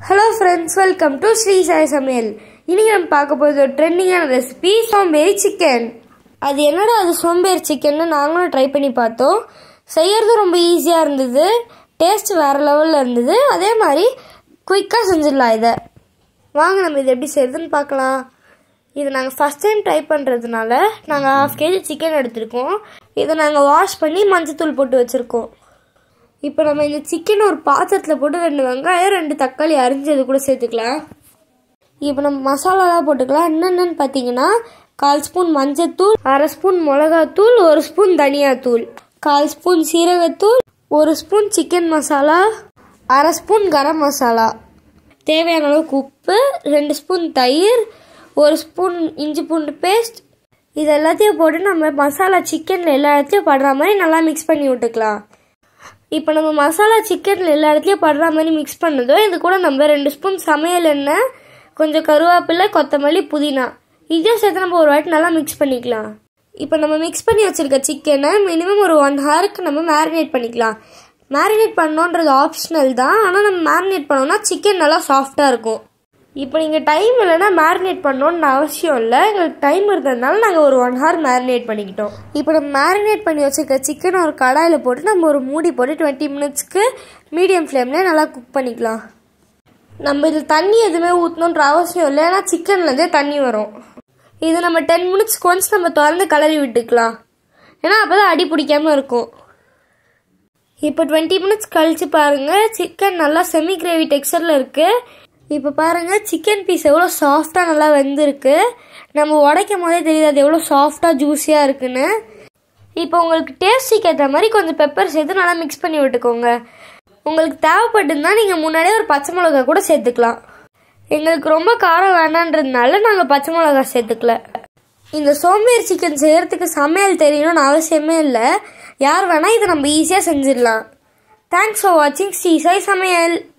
hello friends welcome to Sri Sai Samayal இன்னைக்கு நம்ம பார்க்க போகிறது ஒரு ட்ரெண்டிங்கான ரெசிபி சோம்பேறி சிக்கன் அது என்னடா அது சோம்பேறி சிக்கன்னு நாங்களும் ட்ரை பண்ணி பார்த்தோம் செய்யறது ரொம்ப ஈஸியாக இருந்தது டேஸ்ட் வேறு லெவலில் இருந்தது அதே மாதிரி குயிக்காக செஞ்சிடலாம் இதை வாங்க நம்ம இது எப்படி செய்யறதுன்னு பார்க்கலாம் இது நாங்கள் ஃபஸ்ட் டைம் ட்ரை பண்ணுறதுனால நாங்கள் ஹாஃப் கேஜி சிக்கன் எடுத்திருக்கோம் இதை நாங்கள் வாஷ் பண்ணி மஞ்சத்தூள் போட்டு வச்சுருக்கோம் இப்போ நம்ம இந்த சிக்கன் ஒரு பாத்திரத்தில் போட்டு ரெண்டு வெங்காயம் ரெண்டு தக்காளி அரிஞ்சு அது கூட சேர்த்துக்கலாம் இப்போ நம்ம மசாலாலாம் போட்டுக்கலாம் என்னென்னு பார்த்தீங்கன்னா கால் ஸ்பூன் மஞ்சத்தூள் அரை ஸ்பூன் மிளகாத்தூள் ஒரு ஸ்பூன் தனியாத்தூள் கால் ஸ்பூன் சீரகத்தூள் ஒரு ஸ்பூன் சிக்கன் மசாலா அரை ஸ்பூன் கரம் மசாலா தேவையான அளவுக்கு உப்பு ரெண்டு ஸ்பூன் தயிர் ஒரு ஸ்பூன் இஞ்சி பூண்டு பேஸ்ட் இது எல்லாத்தையும் போட்டு நம்ம மசாலா சிக்கனில் எல்லா இடத்துலையும் படுற மாதிரி நல்லா மிக்ஸ் பண்ணி விட்டுக்கலாம் இப்போ நம்ம மசாலா சிக்கனில் எல்லா இடத்துலையும் படுற மாதிரி மிக்ஸ் பண்ணதோ இது கூட நம்ம ரெண்டு ஸ்பூன் சமையல் எண்ணெய் கொஞ்சம் கருவேப்பிலை கொத்தமல்லி புதினா இதையும் சேர்த்து நம்ம ஒரு வாட்டி நல்லா மிக்ஸ் பண்ணிக்கலாம் இப்போ நம்ம மிக்ஸ் பண்ணி வச்சிருக்க சிக்கனை மினிமம் ஒரு ஒன் ஹவருக்கு நம்ம மேரினேட் பண்ணிக்கலாம் மேரினேட் பண்ணோன்றது ஆப்ஷனல் தான் ஆனால் நம்ம மேரினேட் பண்ணோம்னா சிக்கன் நல்லா சாஃப்டாக இருக்கும் இப்போ நீங்கள் டைம் இல்லைன்னா மேரினேட் பண்ணணும்னு அவசியம் இல்லை எங்களுக்கு டைம் இருந்ததுனால நாங்கள் ஒரு ஒன் ஹவர் மேரினேட் பண்ணிக்கிட்டோம் இப்போ நம்ம மேரினேட் பண்ணி வச்சுருக்க சிக்கன் ஒரு கடாயில் போட்டு நம்ம ஒரு மூடி போட்டு டுவெண்ட்டி மினிட்ஸ்க்கு மீடியம் ஃப்ளேம்லேயே நல்லா குக் பண்ணிக்கலாம் நம்ம இதில் தண்ணி எதுவுமே ஊற்றணுன்ற அவசியம் இல்லை ஏன்னா சிக்கன்லேருந்தே தண்ணி வரும் இது நம்ம டென் மினிட்ஸ்க்கு ஒன்ஸ் நம்ம திறந்து கலரி விட்டுக்கலாம் ஏன்னா அப்போ தான் அடி பிடிக்காமல் இருக்கும் இப்போ டுவெண்ட்டி மினிட்ஸ் கழிச்சு பாருங்கள் சிக்கன் நல்லா செமி கிரேவி டெக்ஸ்டரில் இருக்குது இப்போ பாருங்கள் சிக்கன் பீஸ் எவ்வளோ சாஃப்டாக நல்லா வெந்திருக்கு நம்ம உடைக்கும் போதே தெரியுது அது எவ்வளோ சாஃப்டாக ஜூஸியாக இருக்குன்னு இப்போ உங்களுக்கு டேஸ்ட்டுக்கு ஏற்ற மாதிரி கொஞ்சம் பெப்பர் சேர்த்து நல்லா மிக்ஸ் பண்ணி விட்டுக்கோங்க உங்களுக்கு தேவைப்பட்டுருந்தா நீங்கள் முன்னாடியே ஒரு பச்சை மிளகா கூட சேர்த்துக்கலாம் எங்களுக்கு ரொம்ப காரம் வேணான்றதுனால நாங்கள் பச்சை மிளகா சேர்த்துக்கல இந்த சோம்பேறி சிக்கன் செய்யறதுக்கு சமையல் தெரியணும்னு அவசியமே இல்லை யார் வேணால் இதை நம்ம ஈஸியாக செஞ்சிடலாம் தேங்க்ஸ் ஃபார் வாட்சிங் ஸ்ரீ சாய் சமையல்